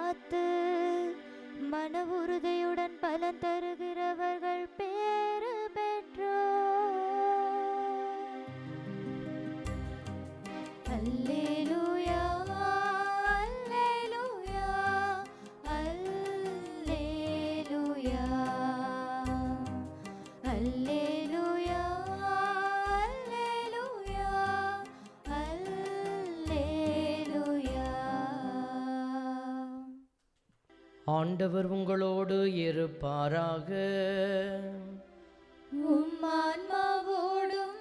காத்து மன உறுதியுடன் பலன் தருகிறவர்கள் பேறு பெற்றோர் அல்லேலூயா அல்லேலூயா அல்லேலூயா அல்லேலூயா அல்லேலூயா அல்லேலூயா ஆண்டவர் உங்களோடு இருப்பாராக உம் ஆன்மாவோடும்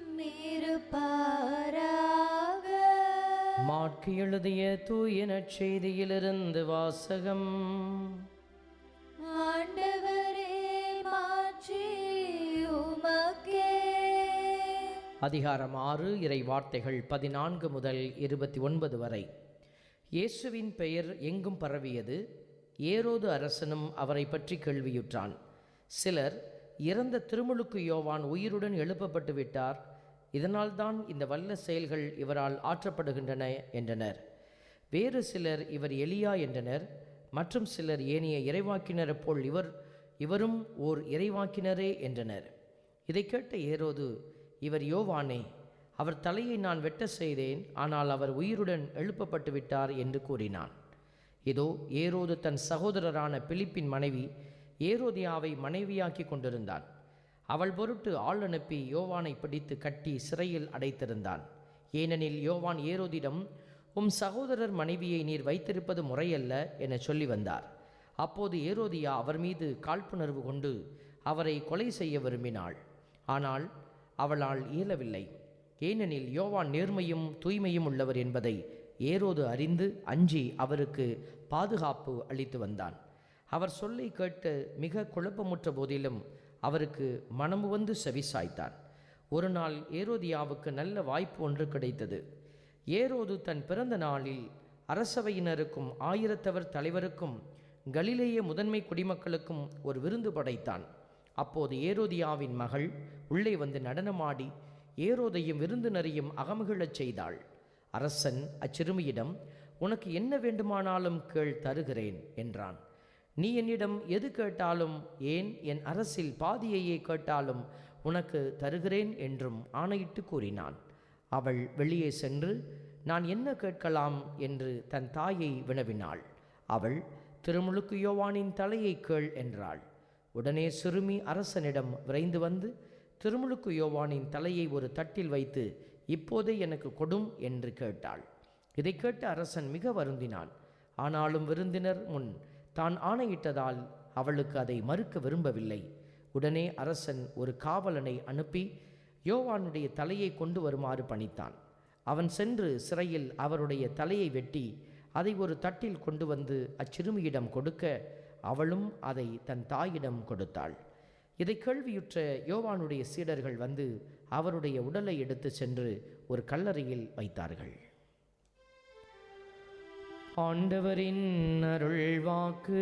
இருப்பாராக மாற்கு எழுதிய தூய நற்செய்தியிலிருந்து வாசகம் ஆண்டவரே மாற்றி உமக்கே அதிகாரம் ஆறு இறை வார்த்தைகள் பதினான்கு முதல் இருபத்தி ஒன்பது வரை இயேசுவின் பெயர் எங்கும் பரவியது ஏரோது அரசனும் அவரை பற்றி கேள்வியுற்றான் சிலர் இறந்த திருமுழுக்கு யோவான் உயிருடன் எழுப்பப்பட்டு விட்டார் இதனால்தான் இந்த வல்ல செயல்கள் இவரால் ஆற்றப்படுகின்றன என்றனர் வேறு சிலர் இவர் எலியா என்றனர் மற்றும் சிலர் ஏனைய இறைவாக்கினரைப் போல் இவர் இவரும் ஓர் இறைவாக்கினரே என்றனர் இதை கேட்ட ஏரோது இவர் யோவானே அவர் தலையை நான் வெட்ட செய்தேன் ஆனால் அவர் உயிருடன் எழுப்பப்பட்டு விட்டார் என்று கூறினான் இதோ ஏரோது தன் சகோதரரான பிலிப்பின் மனைவி ஏரோதியாவை மனைவியாக்கி கொண்டிருந்தான் அவள் பொருட்டு ஆள் அனுப்பி யோவானை பிடித்து கட்டி சிறையில் அடைத்திருந்தான் ஏனெனில் யோவான் ஏரோதிடம் உம் சகோதரர் மனைவியை நீர் வைத்திருப்பது முறையல்ல என சொல்லி வந்தார் அப்போது ஏரோதியா அவர் மீது காழ்ப்புணர்வு கொண்டு அவரை கொலை செய்ய விரும்பினாள் ஆனால் அவளால் இயலவில்லை ஏனெனில் யோவான் நேர்மையும் தூய்மையும் உள்ளவர் என்பதை ஏரோது அறிந்து அஞ்சி அவருக்கு பாதுகாப்பு அளித்து வந்தான் அவர் சொல்லை கேட்டு மிக குழப்பமுற்ற போதிலும் அவருக்கு மனமு வந்து செவிசாய்த்தான் ஒரு நாள் ஏரோதியாவுக்கு நல்ல வாய்ப்பு ஒன்று கிடைத்தது ஏரோது தன் பிறந்த நாளில் அரசவையினருக்கும் ஆயிரத்தவர் தலைவருக்கும் கலிலேய முதன்மை குடிமக்களுக்கும் ஒரு விருந்து படைத்தான் அப்போது ஏரோதியாவின் மகள் உள்ளே வந்து நடனமாடி ஏரோதையும் விருந்தினரையும் அகமகிழச் செய்தாள் அரசன் அச்சிறுமியிடம் உனக்கு என்ன வேண்டுமானாலும் கேள் தருகிறேன் என்றான் நீ என்னிடம் எது கேட்டாலும் ஏன் என் அரசில் பாதியையே கேட்டாலும் உனக்கு தருகிறேன் என்றும் ஆணையிட்டு கூறினான் அவள் வெளியே சென்று நான் என்ன கேட்கலாம் என்று தன் தாயை வினவினாள் அவள் திருமுழுக்கு யோவானின் தலையை கேள் என்றாள் உடனே சிறுமி அரசனிடம் விரைந்து வந்து திருமுழுக்கு யோவானின் தலையை ஒரு தட்டில் வைத்து இப்போதே எனக்கு கொடும் என்று கேட்டாள் இதை கேட்ட அரசன் மிக வருந்தினான் ஆனாலும் விருந்தினர் முன் தான் ஆணையிட்டதால் அவளுக்கு அதை மறுக்க விரும்பவில்லை உடனே அரசன் ஒரு காவலனை அனுப்பி யோவானுடைய தலையை கொண்டு வருமாறு பணித்தான் அவன் சென்று சிறையில் அவருடைய தலையை வெட்டி அதை ஒரு தட்டில் கொண்டு வந்து அச்சிறுமியிடம் கொடுக்க அவளும் அதை தன் தாயிடம் கொடுத்தாள் இதை கேள்வியுற்ற யோவானுடைய சீடர்கள் வந்து அவருடைய உடலை எடுத்து சென்று ஒரு கல்லறையில் வைத்தார்கள் ஆண்டவரின் அருள் வாக்கு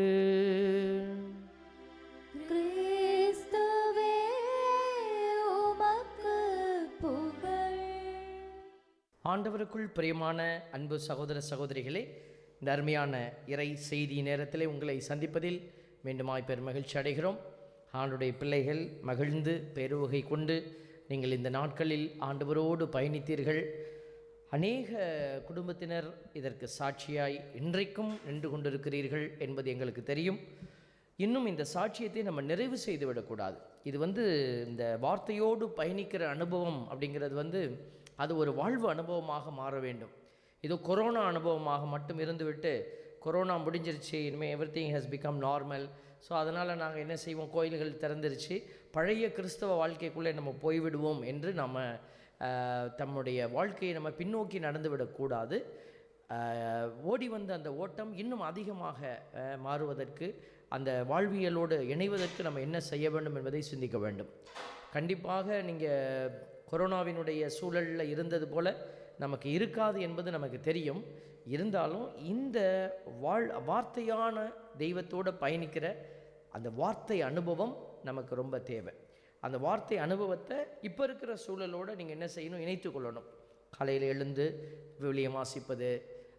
கிறிஸ்துவே உமக்கு புகழ் ஆண்டவருக்குள் பிரியமான அன்பு சகோதர சகோதரிகளே இந்த அருமையான இறை செய்தி நேரத்திலே உங்களை சந்திப்பதில் மீண்டுமாய் பெரும் மகிழ்ச்சி அடைகிறோம் ஆண்டுடைய பிள்ளைகள் மகிழ்ந்து பேருவகை கொண்டு நீங்கள் இந்த நாட்களில் ஆண்டவரோடு பயணித்தீர்கள் அநேக குடும்பத்தினர் இதற்கு சாட்சியாய் இன்றைக்கும் நின்று கொண்டிருக்கிறீர்கள் என்பது எங்களுக்கு தெரியும் இன்னும் இந்த சாட்சியத்தை நம்ம நிறைவு செய்து விடக்கூடாது இது வந்து இந்த வார்த்தையோடு பயணிக்கிற அனுபவம் அப்படிங்கிறது வந்து அது ஒரு வாழ்வு அனுபவமாக மாற வேண்டும் இது கொரோனா அனுபவமாக மட்டும் இருந்துவிட்டு கொரோனா முடிஞ்சிருச்சு இனிமேல் everything has become normal so அதனால் நாங்கள் என்ன செய்வோம் கோயில்கள் திறந்துருச்சு பழைய கிறிஸ்தவ வாழ்க்கைக்குள்ளே நம்ம போய்விடுவோம் என்று நம்ம ஆஹ், தம்முடைய வாழ்க்கையை நம்ம பின்னோக்கி நடந்து விடக்கூடாது ஆஹ், ஓடி வந்த அந்த ஓட்டம் இன்னும் அதிகமாக ஆஹ், மாறுவதற்கு அந்த வாழ்வியலோடு இணைவதற்கு நம்ம என்ன செய்ய வேண்டும் என்பதை சிந்திக்க வேண்டும் கண்டிப்பாக நீங்கள் கொரோனாவினுடைய சூழலில் இருந்தது போல் நமக்கு இருக்காது என்பது நமக்கு தெரியும் இருந்தாலும் இந்த வாழ் வார்த்தையான தெய்வத்தோடு பயணிக்கிற அந்த வார்த்தை அனுபவம் நமக்கு ரொம்ப தேவை அந்த வார்த்தை அனுபவத்தை இப்போ இருக்கிற சூழலோடு நீங்கள் என்ன செய்யணும் இணைத்து கொள்ளணும் காலையில் எழுந்து விவிலியம் வாசிப்பது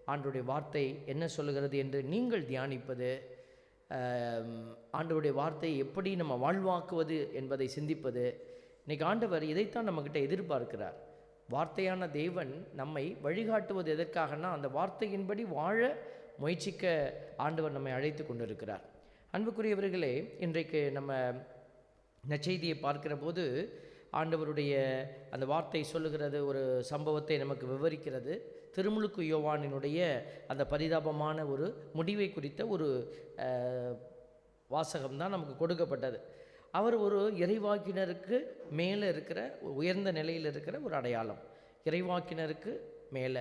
ஆண்டவருடைய வார்த்தை என்ன சொல்லுகிறது என்று நீங்கள் தியானிப்பது ஆம், ஆண்டவருடைய வார்த்தையை எப்படி நம்ம வாழ்வாக்குவது என்பதை சிந்திப்பது இன்னைக்கு ஆண்டவர் இதைத்தான் நம்மக்கிட்ட எதிர்பார்க்கிறார் வார்த்தையான தேவன் நம்மை வழிகாட்டுவது எதற்காகனா அந்த வார்த்தையின்படி வாழ முயற்சிக்க ஆண்டவர் நம்மை அழைத்து கொண்டிருக்கிறார் அன்புக்குரியவர்களே இன்றைக்கு நம்ம நற்செய்தியை பார்க்கிற போது ஆண்டவருடைய அந்த வார்த்தை சொல்லுகிறது ஒரு சம்பவத்தை நமக்கு விவரிக்கிறது திருமுழுக்கு யோவானினுடைய அந்த பரிதாபமான ஒரு முடிவை குறித்த ஒரு அஹ், வாசகம் தான் நமக்கு கொடுக்கப்பட்டது அவர் ஒரு இறைவாக்கினருக்கு மேலே இருக்கிற ஒரு உயர்ந்த நிலையில் இருக்கிற ஒரு அடையாளம் இறைவாக்கினருக்கு மேலே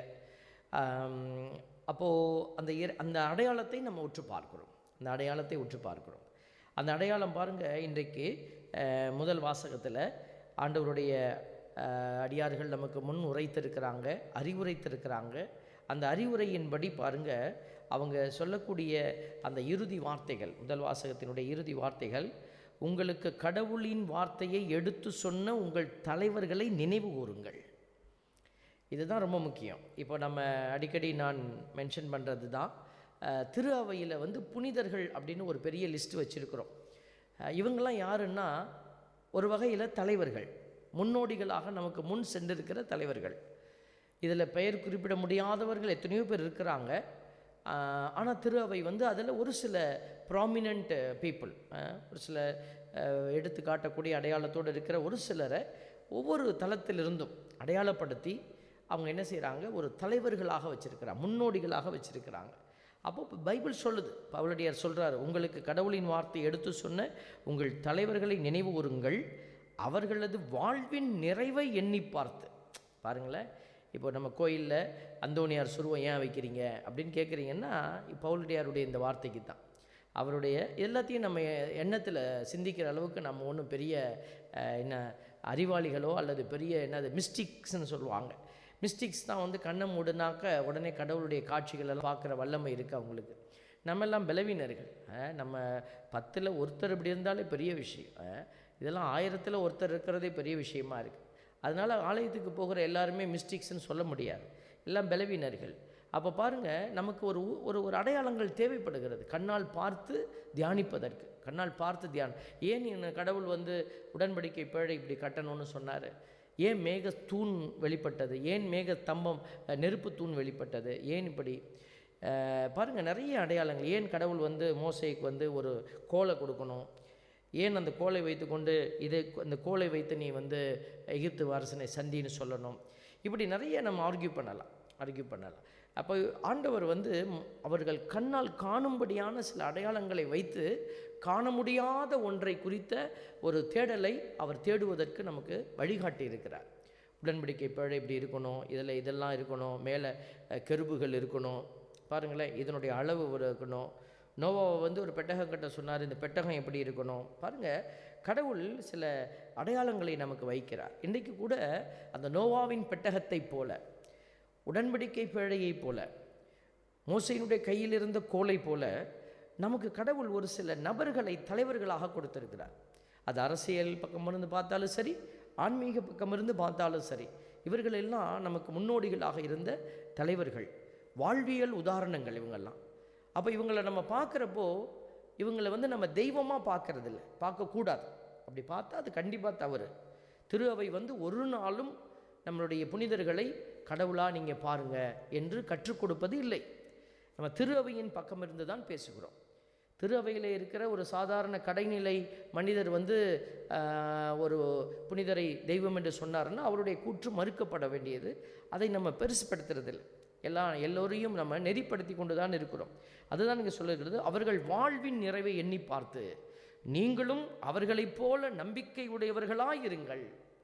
அப்போது அந்த இறை- அந்த அடையாளத்தை நம்ம உற்று பார்க்கிறோம் அந்த அடையாளத்தை உற்று பார்க்கிறோம் அந்த அடையாளம் பாருங்கள் இன்றைக்கு அஹ், முதல் வாசகத்தில் ஆண்டவருடைய அஹ், அடியார்கள் நமக்கு முன் உரைத்திருக்கிறாங்க அறிவுரைத்திருக்கிறாங்க அந்த அறிவுரையின்படி பாருங்க அவங்க சொல்லக்கூடிய அந்த இறுதி வார்த்தைகள் முதல் வாசகத்தினுடைய இறுதி வார்த்தைகள் உங்களுக்கு கடவுளின் வார்த்தையை எடுத்து சொன்ன உங்கள் தலைவர்களை நினைவு கூறுங்கள் இதுதான் ரொம்ப முக்கியம் இப்போ நம்ம அடிக்கடி நான் மென்ஷன் பண்ணுறது தான் அஹ், திரு அவையில் வந்து புனிதர்கள் அப்படின்னு ஒரு பெரிய லிஸ்ட் வச்சுருக்கிறோம் இவங்கெல்லாம் யாருன்னா ஒரு வகையில் தலைவர்கள் முன்னோடிகளாக நமக்கு முன் சென்றிருக்கிற தலைவர்கள் இதில் பெயர் குறிப்பிட முடியாதவர்கள் எத்தனையோ பேர் இருக்கிறாங்க ஆனால் திரு அவை வந்து அதில் ஒரு சில ப்ராமினண்ட் பீப்புள் ஒரு சில அஹ், எடுத்து காட்டக்கூடிய அடையாளத்தோடு இருக்கிற ஒரு சிலரை ஒவ்வொரு தளத்திலிருந்தும் அடையாளப்படுத்தி அவங்க என்ன செய்கிறாங்க ஒரு தலைவர்களாக வச்சிருக்கிறாங்க முன்னோடிகளாக வச்சிருக்கிறாங்க அப்போ இப்ப பைபிள் சொல்லுது பவுலடியார் சொல்றாரு உங்களுக்கு கடவுளின் வார்த்தை எடுத்து சொன்ன உங்கள் தலைவர்களை நினைவு கூறுங்கள் அவர்களது வாழ்வின் நிறைவை எண்ணி பார்த்து பாருங்களேன் இப்போ நம்ம கோயிலில் அந்தோணியார் சுருவம் ஏன் வைக்கிறீங்க அப்படின்னு கேட்குறீங்கன்னா பவுலடியாருடைய இந்த வார்த்தைக்கு தான் அவருடைய எல்லாத்தையும் நம்ம எண்ணத்தில் சிந்திக்கிற அளவுக்கு நம்ம ஒன்றும் பெரிய அஹ், என்ன அறிவாளிகளோ அல்லது பெரிய என்னது மிஸ்டிக்ஸ்னு சொல்லுவாங்க மிஸ்டிக்ஸ் தான் வந்து கண்ணை மூடுனாக்க உடனே கடவுளுடைய காட்சிகள் எல்லாம் பார்க்குற வல்லமை இருக்குது அவங்களுக்கு நம்ம எல்லாம் பலவீனர்கள் அஹ், நம்ம பத்தில் ஒருத்தர் இப்படி இருந்தாலே பெரிய விஷயம் அஹ், இதெல்லாம் ஆயிரத்தில் ஒருத்தர் இருக்கிறதே பெரிய விஷயமா இருக்குது அதனால் ஆலயத்துக்கு போகிற எல்லாருமே மிஸ்டிக்ஸ்னு சொல்ல முடியாது எல்லாம் பலவீனர்கள் அப்போ பாருங்கள் நமக்கு ஒரு ஊ- ஒரு ஒரு அடையாளங்கள் தேவைப்படுகிறது கண்ணால் பார்த்து தியானிப்பதற்கு கண்ணால் பார்த்து தியானம் ஏன் என்ன கடவுள் வந்து உடன்படிக்கை பேழை இப்படி கட்டணும்னு சொன்னார் ஏன் மேக தூண் வெளிப்பட்டது ஏன் மேக தம்பம் அஹ், நெருப்பு தூண் வெளிப்பட்டது ஏன் இப்படி அஹ், பாருங்க நிறைய அடையாளங்கள் ஏன் கடவுள் வந்து மோசைக்கு வந்து ஒரு கோலை கொடுக்கணும் ஏன் அந்த கோலை வைத்துக்கொண்டு இது இந்த கோலை வைத்து நீ வந்து எகிப்து வாரசனை சந்தின்னு சொல்லணும் இப்படி நிறைய நம்ம ஆர்கியூ பண்ணலாம் ஆர்கியூ பண்ணலாம் அப்போ ஆண்டவர் வந்து ம், அவர்கள் கண்ணால் காணும்படியான சில அடையாளங்களை வைத்து காண முடியாத ஒன்றை குறித்த ஒரு தேடலை அவர் தேடுவதற்கு நமக்கு வழிகாட்டி இருக்கிறார் உடன்படிக்கை பேழை இப்படி இருக்கணும் இதில் இதெல்லாம் இருக்கணும் மேலே அஹ், கெருபுகள் இருக்கணும் பாருங்களேன் இதனுடைய அளவு ஒரு இருக்கணும் நோவாவை வந்து ஒரு பெட்டகம் கட்ட சொன்னார் இந்த பெட்டகம் எப்படி இருக்கணும் பாருங்கள் கடவுள் சில அடையாளங்களை நமக்கு வைக்கிறார் இன்றைக்கு கூட அந்த நோவாவின் பெட்டகத்தை போல உடன்படிக்கை பேழையைப் போல மோசையினுடைய கையில் இருந்த கோலை போல நமக்கு கடவுள் ஒரு சில நபர்களை தலைவர்களாக கொடுத்திருக்கிறார் அது அரசியல் பக்கம் இருந்து பார்த்தாலும் சரி ஆன்மீக பக்கம் இருந்து பார்த்தாலும் சரி இவர்கள் எல்லாம் நமக்கு முன்னோடிகளாக இருந்த தலைவர்கள் வாழ்வியல் உதாரணங்கள் இவங்கெல்லாம் அப்போ இவங்களை நம்ம பார்க்குறப்போ இவங்களை வந்து நம்ம தெய்வமாக பார்க்கறதில்ல பார்க்கக்கூடாது அப்படி பார்த்தா அது கண்டிப்பாக தவறு திரு அவை வந்து ஒரு நாளும் நம்மளுடைய புனிதர்களை கடவுளாக நீங்கள் பாருங்க என்று கற்றுக் கொடுப்பது இல்லை நம்ம திரு அவையின் பக்கம் இருந்து தான் பேசுகிறோம் திரு அவையில் இருக்கிற ஒரு சாதாரண கடைநிலை மனிதர் வந்து ஆஹ், ஒரு புனிதரை தெய்வம் என்று சொன்னாருன்னா அவருடைய கூற்று மறுக்கப்பட வேண்டியது அதை நம்ம பெருசுப்படுத்துறதில்லை எல்லா எல்லோரையும் நம்ம நெறிப்படுத்தி கொண்டு தான் இருக்கிறோம் அதுதான் இங்கே சொல்லுகிறது அவர்கள் வாழ்வின் நிறைவை எண்ணி பார்த்து நீங்களும் அவர்களைப் போல நம்பிக்கை உடையவர்களாய் இருங்கள்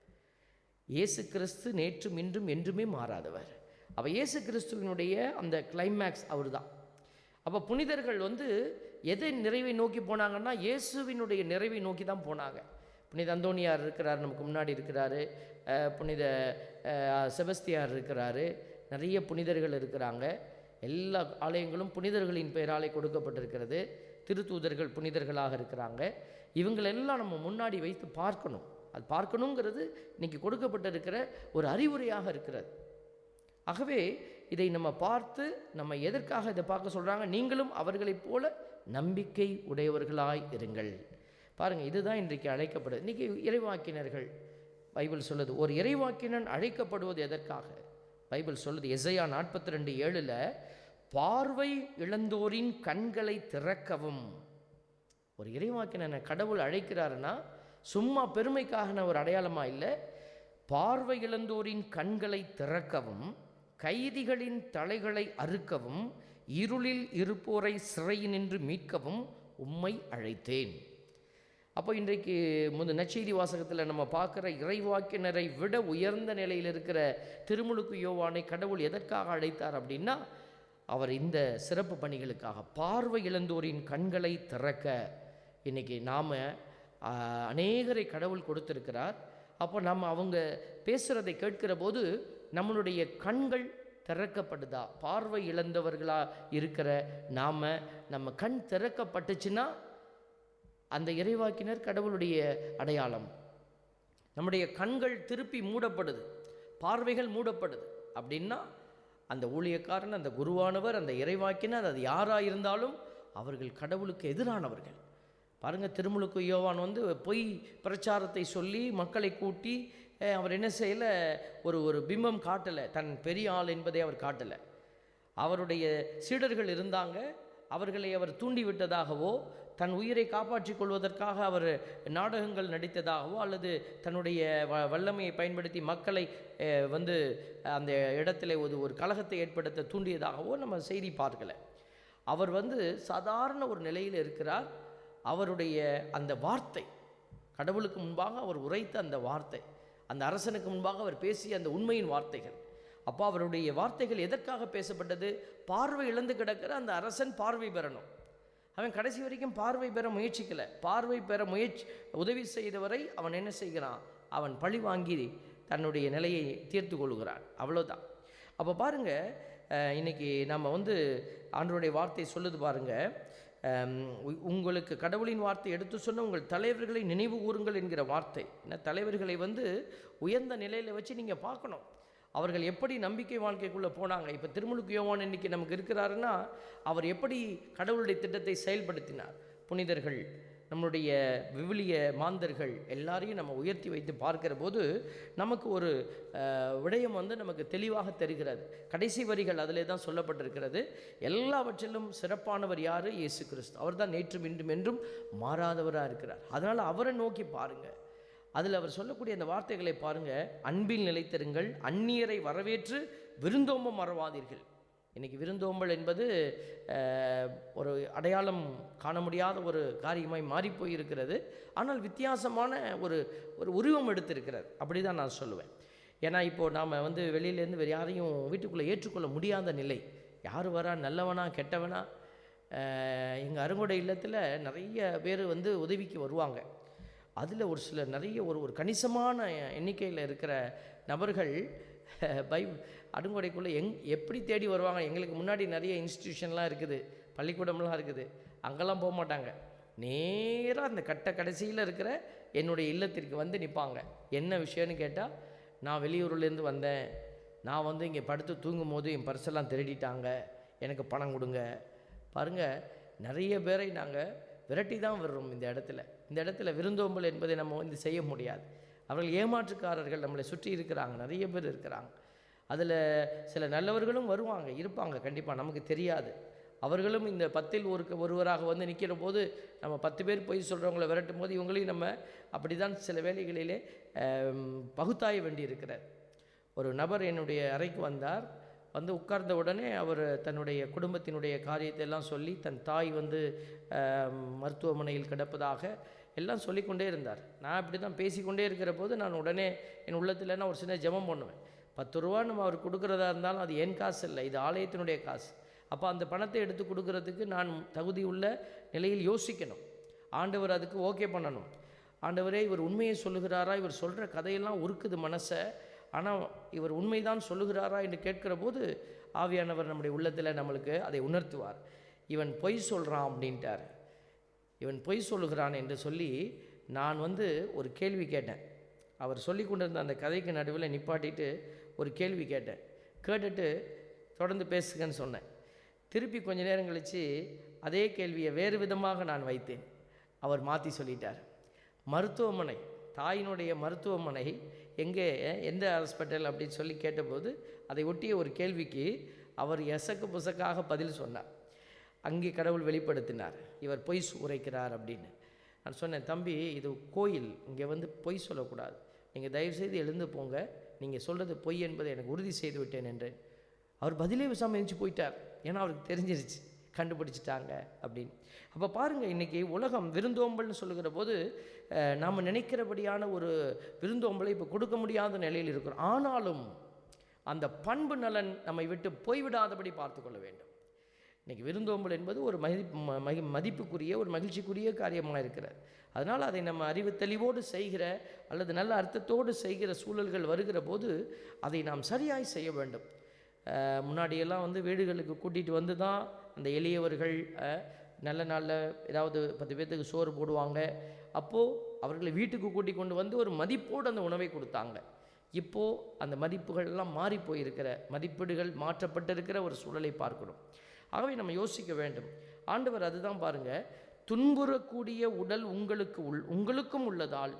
இயேசு கிறிஸ்து நேற்றும் இன்றும் என்றுமே மாறாதவர் அப்போ இயேசு கிறிஸ்துவினுடைய அந்த கிளைமேக்ஸ் அவர்தான் அப்போ புனிதர்கள் வந்து எதை நிறைவை நோக்கி போனாங்கன்னா இயேசுவினுடைய நிறைவை நோக்கி தான் போனாங்க புனித அந்தோனியார் இருக்கிறார் நமக்கு முன்னாடி இருக்கிறாரு அஹ் புனித அஹ், செபஸ்தியார் இருக்கிறாரு நிறைய புனிதர்கள் இருக்கிறாங்க எல்லா ஆலயங்களும் புனிதர்களின் பெயராலே கொடுக்கப்பட்டிருக்கிறது திருத்தூதர்கள் புனிதர்களாக இருக்கிறாங்க இவங்களெல்லாம் நம்ம முன்னாடி வைத்து பார்க்கணும் அது பார்க்கணுங்கிறது இன்னைக்கு கொடுக்கப்பட்டிருக்கிற ஒரு அறிவுரையாக இருக்கிறது ஆகவே இதை நம்ம பார்த்து நம்ம எதற்காக இதை பார்க்க சொல்கிறாங்க நீங்களும் அவர்களைப் போல நம்பிக்கை உடையவர்களாய் இருங்கள் பாருங்கள் இதுதான் இன்றைக்கு அழைக்கப்படுது இன்றைக்கி இறைவாக்கினர்கள் பைபிள் சொல்லுது ஒரு இறைவாக்கினன் அழைக்கப்படுவது எதற்காக பைபிள் சொல்லுது எசையா நாற்பத்தி ரெண்டு ஏழில் பார்வை இழந்தோரின் கண்களை திறக்கவும் ஒரு இறைவாக்கினனை கடவுள் அழைக்கிறாருன்னா சும்மா பெருமைக்காக ஒரு அடையாளமாக இல்லை பார்வை இழந்தோரின் கண்களை திறக்கவும் கைதிகளின் தலைகளை அறுக்கவும் இருளில் இருப்போரை சிறையினின்று மீட்கவும் உம்மை அழைத்தேன் அப்போ இன்றைக்கு முந்த நச்செய்தி வாசகத்தில் நம்ம பார்க்குற இறைவாக்கினரை விட உயர்ந்த நிலையில் இருக்கிற திருமுழுக்கு யோவானை கடவுள் எதற்காக அழைத்தார் அப்படின்னா அவர் இந்த சிறப்பு பணிகளுக்காக பார்வை இழந்தோரின் கண்களை திறக்க இன்னைக்கு நாம் அநேகரை கடவுள் கொடுத்திருக்கிறார் அப்போ நம்ம அவங்க பேசுகிறதை கேட்கிற போது நம்மளுடைய கண்கள் திறக்கப்படுதா பார்வை இழந்தவர்களா இருக்கிற நாம் நம்ம கண் திறக்கப்பட்டுச்சுன்னா அந்த இறைவாக்கினர் கடவுளுடைய அடையாளம் நம்முடைய கண்கள் திருப்பி மூடப்படுது பார்வைகள் மூடப்படுது அப்படின்னா அந்த ஊழியக்காரன் அந்த குருவானவர் அந்த இறைவாக்கினர் அது யாராக இருந்தாலும் அவர்கள் கடவுளுக்கு எதிரானவர்கள் பாருங்கள் திருமுழுக்கு யோவான் வந்து பொய் பிரச்சாரத்தை சொல்லி மக்களை கூட்டி அஹ், அவர் என்ன செய்யலை ஒரு ஒரு பிம்பம் காட்டலை தன் பெரிய ஆள் என்பதை அவர் காட்டலை அவருடைய சீடர்கள் இருந்தாங்க அவர்களை அவர் தூண்டிவிட்டதாகவோ தன் உயிரை காப்பாற்றிக் கொள்வதற்காக அவர் நாடகங்கள் நடித்ததாகவோ அல்லது தன்னுடைய வ வல்லமையை பயன்படுத்தி மக்களை அஹ், வந்து அந்த இடத்துல ஒரு ஒரு கலகத்தை ஏற்படுத்த தூண்டியதாகவோ நம்ம செய்தி பார்க்கல அவர் வந்து சாதாரண ஒரு நிலையில் இருக்கிறார் அவருடைய அந்த வார்த்தை கடவுளுக்கு முன்பாக அவர் உரைத்த அந்த வார்த்தை அந்த அரசனுக்கு முன்பாக அவர் பேசிய அந்த உண்மையின் வார்த்தைகள் அப்போ அவருடைய வார்த்தைகள் எதற்காக பேசப்பட்டது பார்வை இழந்து கிடக்கிற அந்த அரசன் பார்வை பெறணும் அவன் கடைசி வரைக்கும் பார்வை பெற முயற்சிக்கலை பார்வை பெற முயற்சி உதவி செய்தவரை அவன் என்ன செய்கிறான் அவன் பழி வாங்கி தன்னுடைய நிலையை தீர்த்து கொள்கிறான் அவ்வளோதான் அப்போ பாருங்க அஹ், இன்னைக்கு நம்ம வந்து ஆண்டவருடைய வார்த்தை சொல்லுது பாருங்க அம், உ- உங்களுக்கு கடவுளின் வார்த்தை எடுத்து சொன்ன உங்கள் தலைவர்களை நினைவு கூறுங்கள் என்கிற வார்த்தை என்ன தலைவர்களை வந்து உயர்ந்த நிலையில் வச்சு நீங்கள் பார்க்கணும் அவர்கள் எப்படி நம்பிக்கை வாழ்க்கைக்குள்ளே போனாங்க இப்போ திருமுழுக்கு யோவான் இன்னைக்கு நமக்கு இருக்கிறாருன்னா அவர் எப்படி கடவுளுடைய திட்டத்தை செயல்படுத்தினார் புனிதர்கள் நம்மளுடைய விவிலிய மாந்தர்கள் எல்லாரையும் நம்ம உயர்த்தி வைத்து பார்க்கிற போது நமக்கு ஒரு அஹ், விடயம் வந்து நமக்கு தெளிவாக தெரிகிறது கடைசி வரிகள் அதிலே தான் சொல்லப்பட்டிருக்கிறது எல்லாவற்றிலும் சிறப்பானவர் யார் இயேசு கிறிஸ்து அவர் தான் நேற்றும் இன்றும் என்றும் மாறாதவராக இருக்கிறார் அதனால் அவரை நோக்கி பாருங்கள் அதில் அவர் சொல்லக்கூடிய அந்த வார்த்தைகளை பாருங்க அன்பில் நிலைத்திருங்கள் அந்நியரை வரவேற்று விருந்தோம்பம் மறவாதீர்கள் இன்னைக்கு விருந்தோம்பல் என்பது அஹ், ஒரு அடையாளம் காண முடியாத ஒரு காரியமாய் மாறிப்போய் இருக்கிறது ஆனால் வித்தியாசமான ஒரு ஒரு உருவம் எடுத்திருக்கிறது அப்படி தான் நான் சொல்லுவேன் ஏன்னா இப்போது நாம் வந்து வெளியிலேருந்து வேறு யாரையும் வீட்டுக்குள்ளே ஏற்றுக்கொள்ள முடியாத நிலை யார் வரா நல்லவனா கெட்டவனா எங்கள் அருங்கொடை இல்லத்தில் நிறைய பேர் வந்து உதவிக்கு வருவாங்க அதில் ஒரு சில நிறைய ஒரு ஒரு கணிசமான எண்ணிக்கையில் இருக்கிற நபர்கள் பை அடுங்கொடைக்குள்ளே எங் எப்படி தேடி வருவாங்க எங்களுக்கு முன்னாடி நிறைய இன்ஸ்டிடியூஷன்லாம் இருக்குது பள்ளிக்கூடம்லாம் இருக்குது அங்கெல்லாம் போக மாட்டாங்க நேராக அந்த கட்ட கடைசியில் இருக்கிற என்னுடைய இல்லத்திற்கு வந்து நிற்பாங்க என்ன விஷயம்னு கேட்டால் நான் வெளியூர்லேருந்து வந்தேன் நான் வந்து இங்கே படுத்து தூங்கும் போது என் பர்ஸெல்லாம் திருடிட்டாங்க எனக்கு பணம் கொடுங்க பாருங்கள் நிறைய பேரை நாங்கள் விரட்டி தான் வர்றோம் இந்த இடத்துல இந்த இடத்துல விருந்தோம்பல் என்பதை நம்ம வந்து செய்ய முடியாது அவர்கள் ஏமாற்றுக்காரர்கள் நம்மளை சுற்றி இருக்கிறாங்க நிறைய பேர் இருக்கிறாங்க அதில் சில நல்லவர்களும் வருவாங்க இருப்பாங்க கண்டிப்பாக நமக்கு தெரியாது அவர்களும் இந்த பத்தில் ஒரு ஒருவராக வந்து நிற்கிற போது நம்ம பத்து பேர் பொய் சொல்கிறவங்கள விரட்டும் போது இவங்களையும் நம்ம அப்படி தான் சில வேளைகளிலே ஆம், பகுத்தாய வேண்டியிருக்கிறது ஒரு நபர் என்னுடைய அறைக்கு வந்தார் வந்து உட்கார்ந்த உடனே அவர் தன்னுடைய குடும்பத்தினுடைய காரியத்தை எல்லாம் சொல்லி தன் தாய் வந்து ஆம், மருத்துவமனையில் கிடப்பதாக எல்லாம் சொல்லிக்கொண்டே இருந்தார் நான் இப்படி தான் பேசிக்கொண்டே இருக்கிற போது நான் உடனே என் உள்ளத்தில் நான் ஒரு சின்ன ஜெபம் பண்ணுவேன் பத்து ரூபா நம்ம அவர் கொடுக்குறதா இருந்தாலும் அது என் காசு இல்லை இது ஆலயத்தினுடைய காசு அப்போ அந்த பணத்தை எடுத்து கொடுக்கறதுக்கு நான் தகுதி உள்ள நிலையில் யோசிக்கணும் ஆண்டவர் அதுக்கு ஓகே பண்ணணும் ஆண்டவரே இவர் உண்மையை சொல்லுகிறாரா இவர் சொல்கிற கதையெல்லாம் உருக்குது மனசை ஆனால் இவர் உண்மைதான் சொல்லுகிறாரா என்று கேட்கிற போது ஆவியானவர் நம்முடைய உள்ளத்தில் நம்மளுக்கு அதை உணர்த்துவார் இவன் பொய் சொல்கிறான் அப்படின்ட்டார் இவன் பொய் சொல்லுகிறான் என்று சொல்லி நான் வந்து ஒரு கேள்வி கேட்டேன் அவர் சொல்லி கொண்டிருந்த அந்த கதைக்கு நடுவில் நிப்பாட்டிட்டு ஒரு கேள்வி கேட்டேன் கேட்டுட்டு தொடர்ந்து பேசுங்கன்னு சொன்னேன் திருப்பி கொஞ்ச நேரம் கழித்து அதே கேள்வியை வேறு விதமாக நான் வைத்தேன் அவர் மாற்றி சொல்லிட்டார் மருத்துவமனை தாயினுடைய மருத்துவமனை எங்கே எந்த ஹாஸ்பிட்டல் அப்படின்னு சொல்லி கேட்டபோது அதை ஒட்டிய ஒரு கேள்விக்கு அவர் எசக்கு புசக்காக பதில் சொன்னார் அங்கே கடவுள் வெளிப்படுத்தினார் இவர் பொய் சு- உரைக்கிறார் அப்படின்னு நான் சொன்னேன் தம்பி இது கோயில் இங்கே வந்து பொய் சொல்லக்கூடாது நீங்கள் தயவுசெய்து எழுந்து போங்க நீங்கள் சொல்கிறது பொய் என்பதை எனக்கு உறுதி செய்து விட்டேன் என்றேன் அவர் பதிலே விசாமல் எழுந்து போயிட்டார் ஏன்னா அவருக்கு தெரிஞ்சிருச்சு கண்டுபிடிச்சிட்டாங்க அப்படின்னு அப்போ பாருங்கள் இன்றைக்கி உலகம் விருந்தோம்பல்னு சொல்லுகிற போது நாம் நினைக்கிறபடியான ஒரு விருந்தோம்பலை இப்போ கொடுக்க முடியாத நிலையில் இருக்கிறோம் ஆனாலும் அந்த பண்பு நலன் நம்மை விட்டு போய்விடாதபடி பார்த்து கொள்ள வேண்டும் இன்றைக்கி விருந்தோம்பல் என்பது ஒரு மதிப்பு ம- மகி- மதிப்புக்குரிய ஒரு மகிழ்ச்சிக்குரிய காரியமாக இருக்கிறது அதனால் அதை நம்ம அறிவு தெளிவோடு செய்கிற அல்லது நல்ல அர்த்தத்தோடு செய்கிற சூழல்கள் வருகிற போது அதை நாம் சரியாய் செய்ய வேண்டும் அஹ், முன்னாடியெல்லாம் வந்து வீடுகளுக்கு கூட்டிகிட்டு வந்து தான் அந்த எளியவர்கள் அஹ், நல்ல நாளில் ஏதாவது பத்து பேர்த்துக்கு சோறு போடுவாங்க அப்போது அவர்களை வீட்டுக்கு கூட்டி கொண்டு வந்து ஒரு மதிப்போடு அந்த உணவை கொடுத்தாங்க இப்போது அந்த மதிப்புகள் எல்லாம் மாறி போயிருக்கிற மதிப்பீடுகள் மாற்றப்பட்டிருக்கிற ஒரு சூழலை பார்க்கணும் ஆகவே நம்ம யோசிக்க வேண்டும் ஆண்டவர் அதுதான் பாருங்க துன்புறக்கூடிய உடல் உங்களுக்கு உள் உங்களுக்கும் உள்ளதால்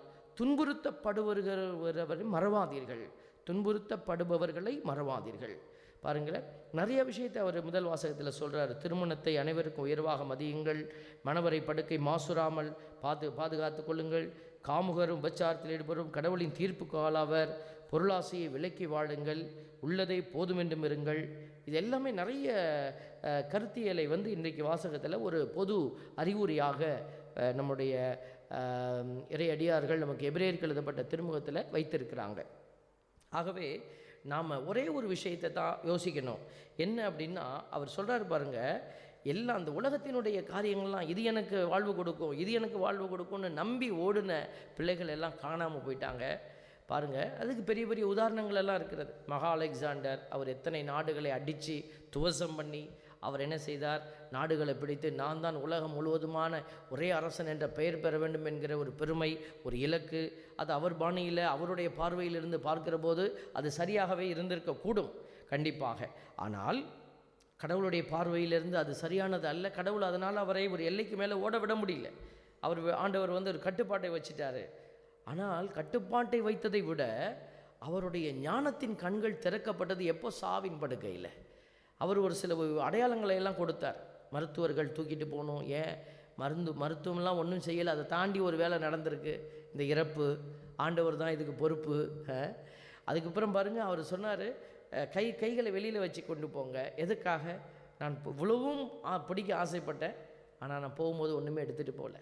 துன்புறுத்தப்படுவர்கிறவரை மறவாதீர்கள் துன்புறுத்தப்படுபவர்களை மறவாதீர்கள் பாருங்களேன் நிறைய விஷயத்தை அவர் முதல் வாசகத்தில் சொல்றாரு திருமணத்தை அனைவருக்கும் உயர்வாக மதியுங்கள் மணவரை படுக்கை மாசுறாமல் பாது பாதுகாத்து கொள்ளுங்கள் காமுகரும் உபச்சாரத்தில் ஈடுபடும் கடவுளின் தீர்ப்புக்கு ஆளாவர் பொருளாசையை விலக்கி வாழுங்கள் உள்ளதை போதுமென்றும் இருங்கள் இது எல்லாமே நிறைய அஹ், கருத்தியலை வந்து இன்றைக்கு வாசகத்தில் ஒரு பொது அறிகுறியாக அஹ், நம்முடைய அஹ், இறை அடியார்கள் நமக்கு எபிரேயருக்கு எழுதப்பட்ட திருமுகத்தில் வைத்திருக்கிறாங்க ஆகவே நாம் ஒரே ஒரு விஷயத்தை தான் யோசிக்கணும் என்ன அப்படின்னா அவர் சொல்கிறாரு பாருங்க எல்லாம் அந்த உலகத்தினுடைய காரியங்கள்லாம் இது எனக்கு வாழ்வு கொடுக்கும் இது எனக்கு வாழ்வு கொடுக்கும்னு நம்பி ஓடின பிள்ளைகள் எல்லாம் காணாமல் போயிட்டாங்க பாருங்க அதுக்கு பெரிய பெரிய உதாரணங்கள் எல்லாம் இருக்கிறது மகா அலெக்சாண்டர் அவர் எத்தனை நாடுகளை அடித்து துவசம் பண்ணி அவர் என்ன செய்தார் நாடுகளை பிடித்து நான் தான் உலகம் முழுவதுமான ஒரே அரசன் என்ற பெயர் பெற வேண்டும் என்கிற ஒரு பெருமை ஒரு இலக்கு அது அவர் பாணியில் அவருடைய பார்வையிலிருந்து பார்க்கிற போது அது சரியாகவே இருந்திருக்கக்கூடும் கண்டிப்பாக ஆனால் கடவுளுடைய பார்வையிலிருந்து அது சரியானது அல்ல கடவுள் அதனால் அவரை ஒரு எல்லைக்கு மேலே ஓட விட முடியல அவர் வி- ஆண்டவர் வந்து ஒரு கட்டுப்பாட்டை வச்சிட்டாரு ஆனால் கட்டுப்பாட்டை வைத்ததை விட அவருடைய ஞானத்தின் கண்கள் திறக்கப்பட்டது எப்போ சாவின் படுக்கையில் அவர் ஒரு சில அடையாளங்களை எல்லாம் கொடுத்தார் மருத்துவர்கள் தூக்கிட்டு போகணும் ஏன் மருந்து மருத்துவம்லாம் ஒன்றும் செய்யலை அதை தாண்டி ஒரு வேலை நடந்திருக்கு இந்த இறப்பு ஆண்டவர் தான் இதுக்கு பொறுப்பு அஹ். அதுக்கப்புறம் பாருங்கள் அவர் சொன்னார் கை கைகளை வெளியில் வச்சு கொண்டு போங்க எதுக்காக நான் இப்போ இவ்வளவும் ஆ, பிடிக்க ஆசைப்பட்டேன் ஆனால் நான் போகும்போது ஒன்றுமே எடுத்துகிட்டு போகல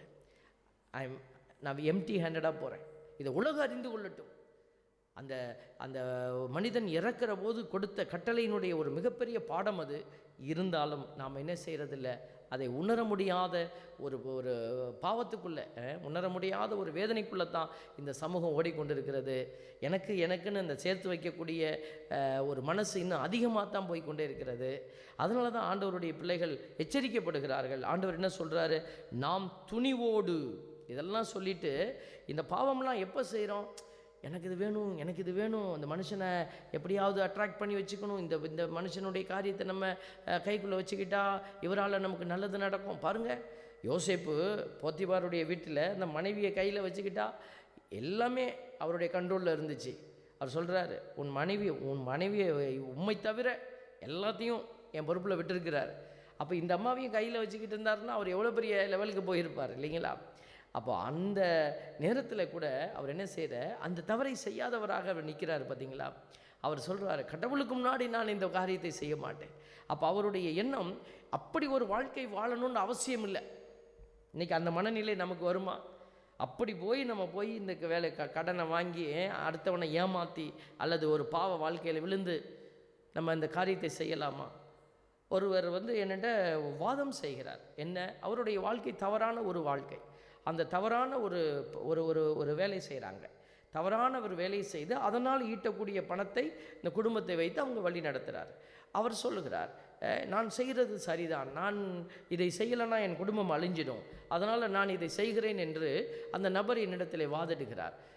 ஐம் நான் எம்டி ஹேண்டடாக போகிறேன் இதை உலகம் அறிந்து கொள்ளட்டும் அந்த அந்த மனிதன் இறக்கிற போது கொடுத்த கட்டளையினுடைய ஒரு மிகப்பெரிய பாடம் அது இருந்தாலும் நாம் என்ன செய்கிறதில்ல அதை உணர முடியாத ஒரு ஒரு பாவத்துக்குள்ளே அஹ், உணர முடியாத ஒரு வேதனைக்குள்ளே தான் இந்த சமூகம் ஓடிக்கொண்டிருக்கிறது எனக்கு எனக்குன்னு அந்த சேர்த்து வைக்கக்கூடிய அஹ், ஒரு மனசு இன்னும் அதிகமாக தான் போய் கொண்டே இருக்கிறது அதனால தான் ஆண்டவருடைய பிள்ளைகள் எச்சரிக்கப்படுகிறார்கள் ஆண்டவர் என்ன சொல்கிறாரு நாம் துணிவோடு இதெல்லாம் சொல்லிட்டு இந்த பாவம்லாம் எப்போ செய்கிறோம் எனக்கு இது வேணும் எனக்கு இது வேணும் இந்த மனுஷனை எப்படியாவது அட்ராக்ட் பண்ணி வச்சுக்கணும் இந்த இந்த மனுஷனுடைய காரியத்தை நம்ம அஹ், கைக்குள்ளே வச்சுக்கிட்டா இவரால் நமக்கு நல்லது நடக்கும் பாருங்கள் யோசேப்பு போத்திபாருடைய வீட்டில் அந்த மனைவியை கையில் வச்சுக்கிட்டா எல்லாமே அவருடைய கண்ட்ரோலில் இருந்துச்சு அவர் சொல்கிறாரு உன் மனைவி உன் மனைவியை உண்மை தவிர எல்லாத்தையும் என் பொறுப்பில் விட்டுருக்கிறார் அப்போ இந்த அம்மாவையும் கையில் வச்சுக்கிட்டு இருந்தாருன்னா அவர் எவ்வளோ பெரிய லெவலுக்கு போயிருப்பார் இல்லைங்களா அப்போ அந்த நேரத்தில் கூட அவர் என்ன செய்கிற அந்த தவறை செய்யாதவராக அவர் நிற்கிறார் பார்த்தீங்களா அவர் சொல்கிறாரு கடவுளுக்கு முன்னாடி நான் இந்த காரியத்தை செய்ய மாட்டேன் அப்போ அவருடைய எண்ணம் அப்படி ஒரு வாழ்க்கை வாழணும்னு அவசியம் இல்லை இன்றைக்கி அந்த மனநிலை நமக்கு வருமா அப்படி போய் நம்ம போய் இந்த க- வேலை க கடனை வாங்கி அடுத்தவனை ஏமாற்றி அல்லது ஒரு பாவ வாழ்க்கையில் விழுந்து நம்ம இந்த காரியத்தை செய்யலாமா ஒருவர் வந்து என்னென்ன வாதம் செய்கிறார் என்ன அவருடைய வாழ்க்கை தவறான ஒரு வாழ்க்கை அந்த தவறான ஒரு ஒரு ஒரு ஒரு வேலை செய்கிறாங்க தவறான ஒரு வேலையை செய்து அதனால் ஈட்டக்கூடிய பணத்தை இந்த குடும்பத்தை வைத்து அவங்க வழி நடத்துகிறார் அவர் சொல்லுகிறார் "அஹ், நான் செய்கிறது சரிதான் நான் இதை செய்யலைன்னா என் குடும்பம் அழிஞ்சிடும் அதனால் நான் இதை செய்கிறேன் என்று அந்த நபர் என்னிடத்தில் வாதிடுகிறார்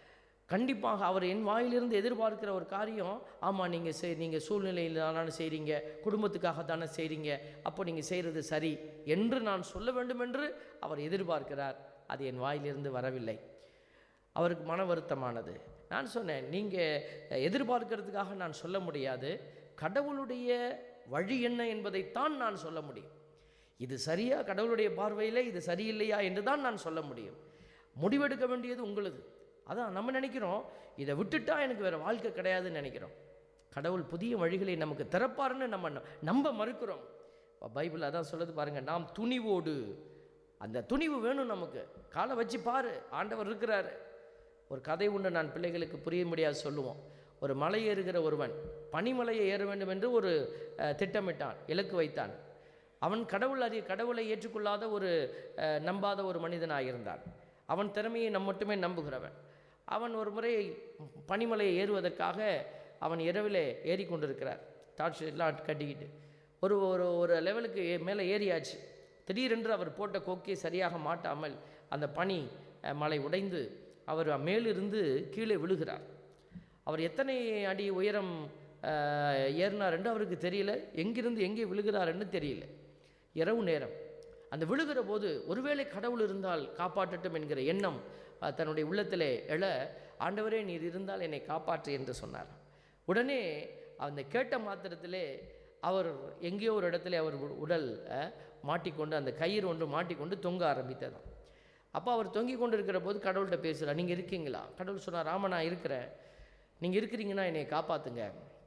கண்டிப்பாக அவர் என் வாயிலிருந்து எதிர்பார்க்கிற ஒரு காரியம் ஆமாம் நீங்கள் செய் நீங்கள் சூழ்நிலையில் தானே செய்கிறீங்க குடும்பத்துக்காக தானே செய்கிறீங்க அப்போ நீங்கள் செய்கிறது சரி என்று நான் சொல்ல வேண்டும் என்று அவர் எதிர்பார்க்கிறார் அது என் வாயிலிருந்து வரவில்லை அவருக்கு மன வருத்தமானது நான் சொன்னேன் நீங்கள் எதிர்பார்க்கிறதுக்காக நான் சொல்ல முடியாது கடவுளுடைய வழி என்ன என்பதைத்தான் நான் சொல்ல முடியும் இது சரியா கடவுளுடைய பார்வையில் இது சரியில்லையா என்று தான் நான் சொல்ல முடியும் முடிவெடுக்க வேண்டியது உங்களுது அதான் நம்ம நினைக்கிறோம் இதை விட்டுட்டா எனக்கு வேறு வாழ்க்கை கிடையாதுன்னு நினைக்கிறோம் கடவுள் புதிய வழிகளை நமக்கு திறப்பாருன்னு நம்ம ந- நம்ப மறுக்கிறோம் இப்ப பைபிள் அதான் சொல்லுது பாருங்க நாம் துணிவோடு அந்த துணிவு வேணும் நமக்கு காலை வச்சு பாரு ஆண்டவர் இருக்கிறாரு ஒரு கதை உண்டு நான் பிள்ளைகளுக்கு புரிய முடியாது சொல்லுவோம் ஒரு மலை ஏறுகிற ஒருவன் பனிமலையை ஏற வேண்டும் என்று ஒரு அஹ், திட்டமிட்டான் இலக்கு வைத்தான் அவன் கடவுள் அறிய கடவுளை ஏற்றுக்கொள்ளாத ஒரு அஹ், நம்பாத ஒரு மனிதனாக இருந்தான் அவன் திறமையை நம் மட்டுமே நம்புகிறவன் அவன் ஒரு முறை பனிமலையை ஏறுவதற்காக அவன் இரவிலே ஏறிக்கொண்டிருக்கிறார் டார்ச் எல்லாம் கட்டிக்கிட்டு ஒரு ஒரு ஒரு லெவலுக்கு ஏ- மேலே ஏறியாச்சு திடீரென்று அவர் போட்ட கொக்கை சரியாக மாட்டாமல் அந்த பனி அஹ், மலை உடைந்து அவர் மேலிருந்து கீழே விழுகிறார் அவர் எத்தனை அடி உயரம் அஹ், ஏறினார் என்று அவருக்கு தெரியல எங்கிருந்து எங்கே விழுகிறார் என்று தெரியல இரவு நேரம் அந்த விழுகிற போது ஒருவேளை கடவுள் இருந்தால் காப்பாற்றட்டும் என்கிற எண்ணம் அஹ், தன்னுடைய உள்ளத்திலே எழ ஆண்டவரே நீர் இருந்தால் என்னை காப்பாற்று என்று சொன்னார் உடனே அந்த கேட்ட மாத்திரத்திலே அவர் எங்கேயோ ஒரு இடத்துல அவர் உ- உடல் அஹ், மாட்டிக்கொண்டு அந்த கயிறு ஒன்று மாட்டிக்கொண்டு தொங்க ஆரம்பித்ததாம் அப்போ அவர் தொங்கிக் கொண்டு இருக்கிற போது கடவுள்கிட்ட பேசுகிறார் நீங்கள் இருக்கீங்களா கடவுள் சொன்னார் ஆமாம் நான் இருக்கிறேன் நீங்கள் இருக்கிறீங்கன்னா என்னை காப்பாற்றுங்க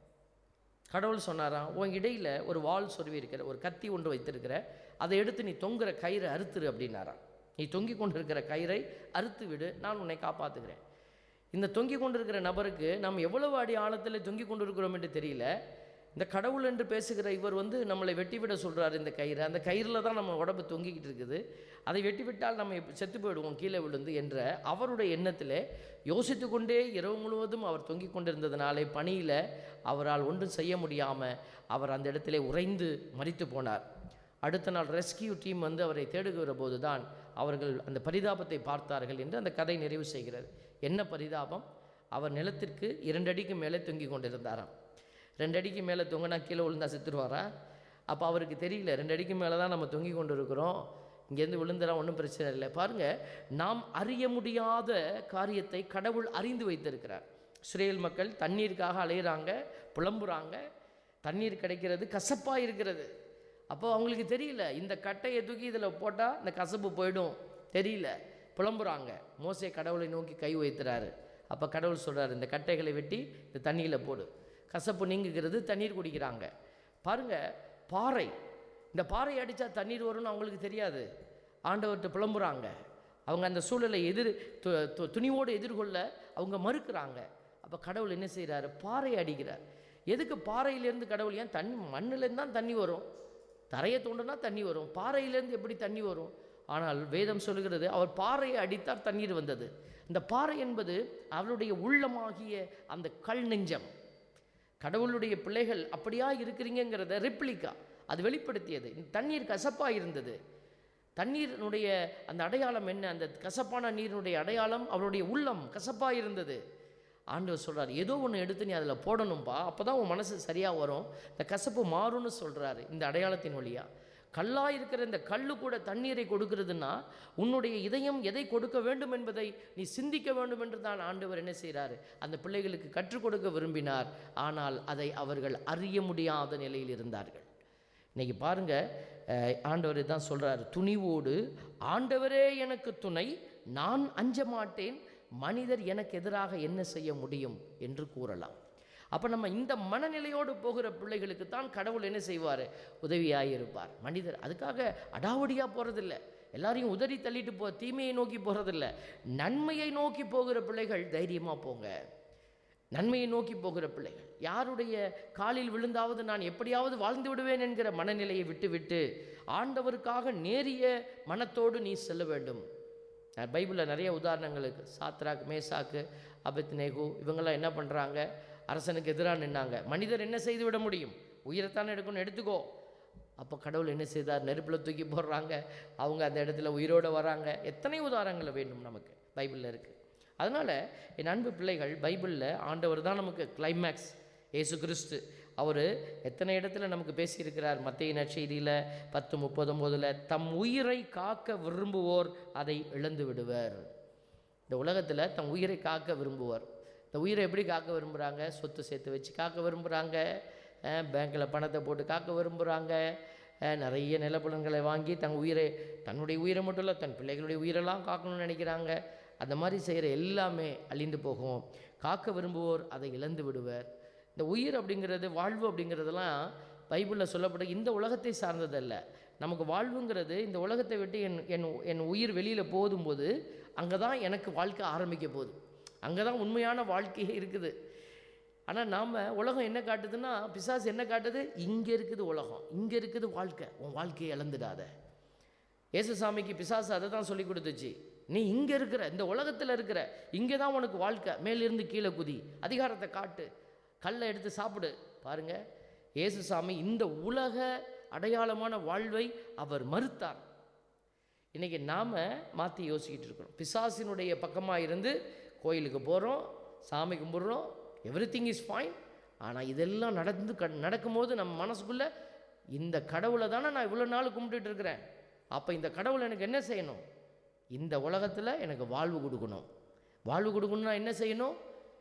கடவுள் சொன்னாராம் உன் இடையில் ஒரு வாள் சொருவி இருக்கிற ஒரு கத்தி ஒன்று வைத்திருக்கிற அதை எடுத்து நீ தொங்குற கயிறை அறுத்துரு அப்படின்னாராம் நீ தொங்கிக் கொண்டிருக்கிற கயிறை அறுத்து விடு நான் உன்னை காப்பாற்றுகிறேன் இந்த தொங்கிக் கொண்டிருக்கிற நபருக்கு நாம் எவ்வளவு அடி ஆழத்தில் தொங்கிக் கொண்டிருக்கிறோம் என்று தெரியல இந்த கடவுள் என்று பேசுகிற இவர் வந்து நம்மளை வெட்டிவிட சொல்றாரு இந்த கயிறை அந்த கயிறில் தான் நம்ம உடம்பு தொங்கிக்கிட்டு இருக்குது அதை வெட்டி விட்டால் நம்ம இப்ப செத்து போயிடுவோம் கீழே விழுந்து என்ற அவருடைய எண்ணத்திலே யோசித்து கொண்டே இரவு முழுவதும் அவர் தொங்கிக் கொண்டிருந்ததினாலே பணியில் அவரால் ஒன்றும் செய்ய முடியாமல் அவர் அந்த இடத்திலே உறைந்து மரித்து போனார் அடுத்த நாள் ரெஸ்கியூ டீம் வந்து அவரை தேடுகிற போது தான் அவர்கள் அந்த பரிதாபத்தை பார்த்தார்கள் என்று அந்த கதை நிறைவு செய்கிறது என்ன பரிதாபம் அவர் நிலத்திற்கு இரண்டு அடிக்கு மேலே தொங்கிக் கொண்டிருந்தாராம் ரெண்டு அடிக்கு மேலே தொங்கினா கீழே விழுந்தா செத்துருவாரா அப்போ அவருக்கு தெரியல ரெண்டு அடிக்கு மேலே தான் நம்ம தொங்கி கொண்டு இருக்கிறோம் இங்கேருந்து விழுந்துடா ஒன்றும் பிரச்சனை இல்லை பாருங்கள் நாம் அறிய முடியாத காரியத்தை கடவுள் அறிந்து வைத்திருக்கிறார் இஸ்ரேல் மக்கள் தண்ணீருக்காக அலையிறாங்க புலம்புறாங்க தண்ணீர் கிடைக்கிறது கசப்பாக இருக்கிறது அப்போ அவங்களுக்கு தெரியல இந்த கட்டையை தூக்கி இதில் போட்டால் இந்த கசப்பு போயிடும் தெரியல புலம்புறாங்க மோசே கடவுளை நோக்கி கை வைத்துறாரு அப்போ கடவுள் சொல்றாரு இந்த கட்டைகளை வெட்டி இந்த தண்ணியில் போடு கசப்பு நீங்குகிறது தண்ணீர் குடிக்கிறாங்க பாருங்க பாறை இந்த பாறை அடித்தா தண்ணீர் வரும்னு அவங்களுக்கு தெரியாது ஆண்டவர்கிட்ட புலம்புறாங்க அவங்க அந்த சூழலை எதிர் து- து- துணிவோடு எதிர்கொள்ள அவங்க மறுக்கிறாங்க அப்போ கடவுள் என்ன செய்கிறாரு பாறை அடிக்கிறார் எதுக்கு பாறையிலேருந்து கடவுள் ஏன் தண்ணி மண்ணுலேருந்து தான் தண்ணி வரும் தரையை தோண்டுனா தண்ணி வரும் பாறையிலேருந்து எப்படி தண்ணி வரும் ஆனால் வேதம் சொல்கிறது அவர் பாறையை அடித்தார் தண்ணீர் வந்தது இந்த பாறை என்பது அவருடைய உள்ளமாகிய அந்த கல் நெஞ்சம் கடவுளுடைய பிள்ளைகள் அப்படியா இருக்கிறீங்கிறத ரிப்ளிகா அது வெளிப்படுத்தியது இந்த தண்ணீர் கசப்பாக இருந்தது தண்ணீரினுடைய அந்த அடையாளம் என்ன அந்த கசப்பான நீரினுடைய அடையாளம் அவருடைய உள்ளம் கசப்பாக இருந்தது ஆண்டவர் சொல்றார் ஏதோ ஒன்று எடுத்து நீ அதில் போடணும்பா அப்போ தான் உன் மனசு சரியாக வரும் இந்த கசப்பு மாறும்னு சொல்கிறாரு இந்த அடையாளத்தின் வழியா கல்லாக இருக்கிற இந்த கல்லு கூட தண்ணீரை கொடுக்கிறதுன்னா உன்னுடைய இதயம் எதை கொடுக்க வேண்டும் என்பதை நீ சிந்திக்க வேண்டும் என்று தான் ஆண்டவர் என்ன செய்கிறாரு அந்த பிள்ளைகளுக்கு கற்றுக் கொடுக்க விரும்பினார் ஆனால் அதை அவர்கள் அறிய முடியாத நிலையில் இருந்தார்கள் இன்னைக்கு பாருங்க அஹ், ஆண்டவர் தான் சொல்றாரு துணிவோடு ஆண்டவரே எனக்கு துணை நான் அஞ்ச மாட்டேன் மனிதர் எனக்கு எதிராக என்ன செய்ய முடியும் என்று கூறலாம் அப்போ நம்ம இந்த மனநிலையோடு போகிற பிள்ளைகளுக்கு தான் கடவுள் என்ன செய்வார் உதவியாக இருப்பார் மனிதர் அதுக்காக அடாவடியாக போகிறதில்ல எல்லாரையும் உதறி தள்ளிட்டு போ தீமையை நோக்கி போகிறதில்ல நன்மையை நோக்கி போகிற பிள்ளைகள் தைரியமாக போங்க நன்மையை நோக்கி போகிற பிள்ளைகள் யாருடைய காலில் விழுந்தாவது நான் எப்படியாவது வாழ்ந்து விடுவேன் என்கிற மனநிலையை விட்டுவிட்டு ஆண்டவருக்காக நேரிய மனத்தோடு நீ செல்ல வேண்டும் அஹ் பைபிளில் நிறைய உதாரணங்களுக்கு சாத்ராக் மேசாக்கு அபத்நேகு இவங்கெல்லாம் என்ன பண்ணுறாங்க அரசனுக்கு எதிராக நின்னாங்க மனிதர் என்ன செய்து விட முடியும் உயிரைத்தானே எடுக்கணும் எடுத்துக்கோ அப்போ கடவுள் என்ன செய்தார் நெருப்பில் தூக்கி போடுறாங்க அவங்க அந்த இடத்துல உயிரோடு வராங்க எத்தனை உதாரணங்கள் வேண்டும் நமக்கு பைபிளில் இருக்குது அதனால் என் அன்பு பிள்ளைகள் பைபிளில் ஆண்டவர் தான் நமக்கு கிளைமேக்ஸ் இயேசு கிறிஸ்து அவர் எத்தனை இடத்துல நமக்கு பேசியிருக்கிறார் மத்திய நற்செய்தியில் பத்து முப்பத்தொம்போதில் தம் உயிரை காக்க விரும்புவோர் அதை இழந்து விடுவர் இந்த உலகத்தில் தம் உயிரை காக்க விரும்புவார் இந்த உயிரை எப்படி காக்க விரும்புகிறாங்க சொத்து சேர்த்து வச்சு காக்க விரும்புகிறாங்க பேங்க்கில் பணத்தை போட்டு காக்க விரும்புகிறாங்க நிறைய நிலப்புலன்களை வாங்கி தன் உயிரை தன்னுடைய உயிரை மட்டும் இல்லை தன் பிள்ளைகளுடைய உயிரெல்லாம் காக்கணும்னு நினைக்கிறாங்க அந்த மாதிரி செய்கிற எல்லாமே அழிந்து போகும் காக்க விரும்புவோர் அதை இழந்து விடுவர் இந்த உயிர் அப்படிங்கிறது வாழ்வு அப்படிங்கிறதெல்லாம் பைபிளில் சொல்லப்பட்ட இந்த உலகத்தை சார்ந்ததல்ல நமக்கு வாழ்வுங்கிறது இந்த உலகத்தை விட்டு என் என் என் உயிர் வெளியில் போதும்போது அங்கே தான் எனக்கு வாழ்க்கை ஆரம்பிக்க போகுது அங்கே தான் உண்மையான வாழ்க்கையே இருக்குது ஆனால் நாம் உலகம் என்ன காட்டுதுன்னா பிசாசு என்ன காட்டுது இங்கே இருக்குது உலகம் இங்கே இருக்குது வாழ்க்கை உன் வாழ்க்கையை இழந்துடாத இயேசுசாமிக்கு பிசாசு அதை தான் சொல்லி கொடுத்துச்சு நீ இங்கே இருக்கிற இந்த உலகத்தில் இருக்கிற இங்கே தான் உனக்கு வாழ்க்கை மேலிருந்து கீழே குதி அதிகாரத்தை காட்டு கல்லை எடுத்து சாப்பிடு பாருங்க இயேசுசாமி இந்த உலக அடையாளமான வாழ்வை அவர் மறுத்தார் இன்றைக்கி நாம் மாற்றி யோசிக்கிட்டு இருக்கிறோம் பிசாசினுடைய பக்கமாக இருந்து கோயிலுக்கு போகிறோம் சாமி கும்பிட்றோம் எவ்ரி திங் இஸ் ஃபைன் ஆனால் இதெல்லாம் நடந்து க நடக்கும்போது நம்ம மனசுக்குள்ளே இந்த கடவுளை தானே நான் இவ்வளோ நாள் கும்பிட்டுட்டு இருக்கிறேன் அப்போ இந்த கடவுள் எனக்கு என்ன செய்யணும் இந்த உலகத்தில் எனக்கு வாழ்வு கொடுக்கணும் வாழ்வு கொடுக்கணும்னா என்ன செய்யணும்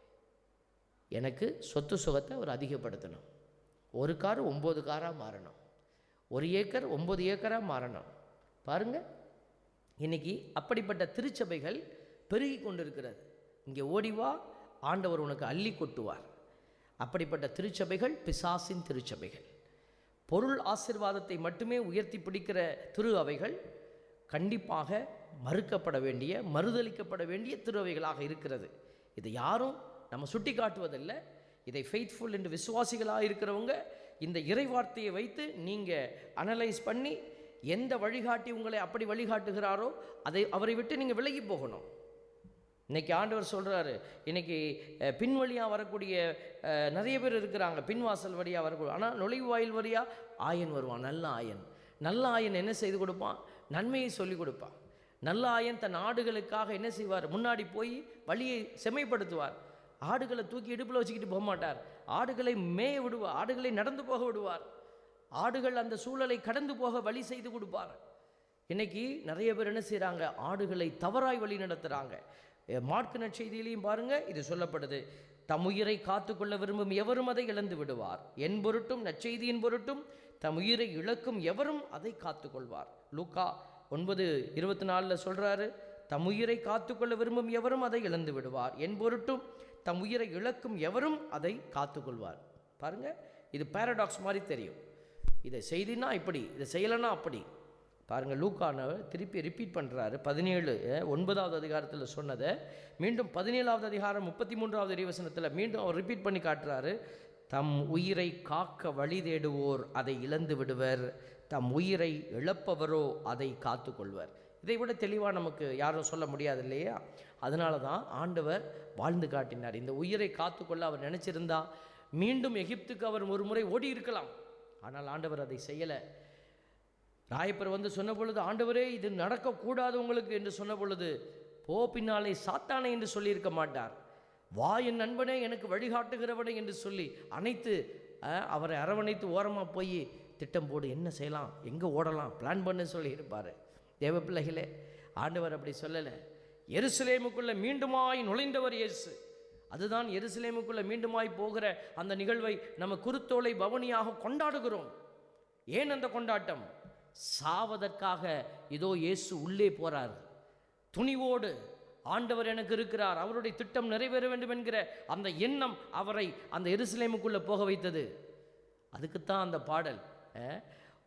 எனக்கு சொத்து சுகத்தை அவர் அதிகப்படுத்தணும் ஒரு கார் ஒம்பது காராக மாறணும் ஒரு ஏக்கர் ஒம்பது ஏக்கராக மாறணும் பாருங்கள் இன்னைக்கு அப்படிப்பட்ட திருச்சபைகள் பெருகி கொண்டிருக்கிறது இங்கே ஓடிவா ஆண்டவர் உனக்கு அள்ளி கொட்டுவார் அப்படிப்பட்ட திருச்சபைகள் பிசாசின் திருச்சபைகள் பொருள் ஆசிர்வாதத்தை மட்டுமே உயர்த்தி பிடிக்கிற திரு அவைகள் கண்டிப்பாக மறுக்கப்பட வேண்டிய மறுதளிக்கப்பட வேண்டிய திரு அவைகளாக இருக்கிறது இதை யாரும் நம்ம சுட்டி காட்டுவதில்லை இதை ஃபெய்த்ஃபுல் என்று விசுவாசிகளாக இருக்கிறவங்க இந்த இறைவார்த்தையை வைத்து நீங்கள் அனலைஸ் பண்ணி எந்த வழிகாட்டி உங்களை அப்படி வழிகாட்டுகிறாரோ அதை அவரை விட்டு நீங்கள் விலகி போகணும் இன்னைக்கு ஆண்டவர் சொல்கிறாரு இன்னைக்கு அஹ், பின் வழியாக வரக்கூடிய அஹ், நிறைய பேர் இருக்கிறாங்க பின்வாசல் வழியாக வரக்கூடிய ஆனால் நுழைவு வாயில் வழியாக ஆயன் வருவான் நல்ல ஆயன் நல்ல ஆயன் என்ன செய்து கொடுப்பான் நன்மையை சொல்லி கொடுப்பான் நல்ல ஆயன் தன் ஆடுகளுக்காக என்ன செய்வார் முன்னாடி போய் வழியை செம்மைப்படுத்துவார் ஆடுகளை தூக்கி இடுப்பில் வச்சுக்கிட்டு போக மாட்டார் ஆடுகளை மேய விடுவார் ஆடுகளை நடந்து போக விடுவார் ஆடுகள் அந்த சூழலை கடந்து போக வழி செய்து கொடுப்பார் இன்னைக்கு நிறைய பேர் என்ன செய்கிறாங்க ஆடுகளை தவறாய் வழி நடத்துகிறாங்க மார்க்கு நற்செய்தியிலையும் பாருங்க இது சொல்லப்படுது தம் உயிரை காத்துக்கொள்ள விரும்பும் எவரும் அதை இழந்து விடுவார் என் பொருட்டும் நற்செய்தியின் பொருட்டும் தம் உயிரை இழக்கும் எவரும் அதை காத்துக்கொள்வார் லூக்கா ஒன்பது இருபத்தி நாலில் சொல்கிறாரு தம் உயிரை காத்துக்கொள்ள விரும்பும் எவரும் அதை இழந்து விடுவார் என் பொருட்டும் தம் உயிரை இழக்கும் எவரும் அதை காத்துக்கொள்வார் பாருங்க இது பாரடாக்ஸ் மாதிரி தெரியும் இதை செய்தினா இப்படி இதை செய்யலைன்னா அப்படி பாருங்க லூக்கானவர் திருப்பி ரிப்பீட் பண்ணுறாரு பதினேழு அஹ், ஒன்பதாவது அதிகாரத்தில் சொன்னதை மீண்டும் பதினேழாவது அதிகாரம் முப்பத்தி மூன்றாவது இறைவசனத்தில் மீண்டும் அவர் ரிப்பீட் பண்ணி காட்டுறாரு தம் உயிரை காக்க வழி தேடுவோர் அதை இழந்து விடுவர் தம் உயிரை இழப்பவரோ அதை காத்துக்கொள்வர் இதை விட தெளிவாக நமக்கு யாரும் சொல்ல முடியாது இல்லையா அதனால தான் ஆண்டவர் வாழ்ந்து காட்டினார் இந்த உயிரை காத்துக்கொள்ள அவர் நினச்சிருந்தா மீண்டும் எகிப்துக்கு அவர் ஒரு முறை ஓடி இருக்கலாம் ஆனால் ஆண்டவர் அதை செய்யலை ராயப்பர் வந்து சொன்ன பொழுது ஆண்டவரே இது நடக்கக்கூடாது உங்களுக்கு என்று சொன்ன பொழுது போ பின்னாலே சாத்தானே என்று சொல்லியிருக்க மாட்டார் வா என் நண்பனே எனக்கு வழிகாட்டுகிறவனே என்று சொல்லி அனைத்து அஹ், அவரை அரவணைத்து ஓரமாக போய் திட்டம் போடு என்ன செய்யலாம் எங்கே ஓடலாம் பிளான் பண்ண சொல்லி இருப்பார் தேவ பிள்ளைகளே ஆண்டவர் அப்படி சொல்லலை எருசலேமுக்குள்ளே மீண்டுமாய் நுழைந்தவர் இயேசு அதுதான் எருசலேமுக்குள்ளே மீண்டுமாய் போகிற அந்த நிகழ்வை நம்ம குருத்தோலை பவனியாக கொண்டாடுகிறோம் ஏன் அந்த கொண்டாட்டம் சாவதற்காக இதோ இயேசு உள்ளே போறார் துணிவோடு ஆண்டவர் எனக்கு இருக்கிறார் அவருடைய திட்டம் நிறைவேற வேண்டும் என்கிற அந்த எண்ணம் அவரை அந்த எருசலேமுக்குள்ளே போக வைத்தது அதுக்குத்தான் அந்த பாடல் அஹ்,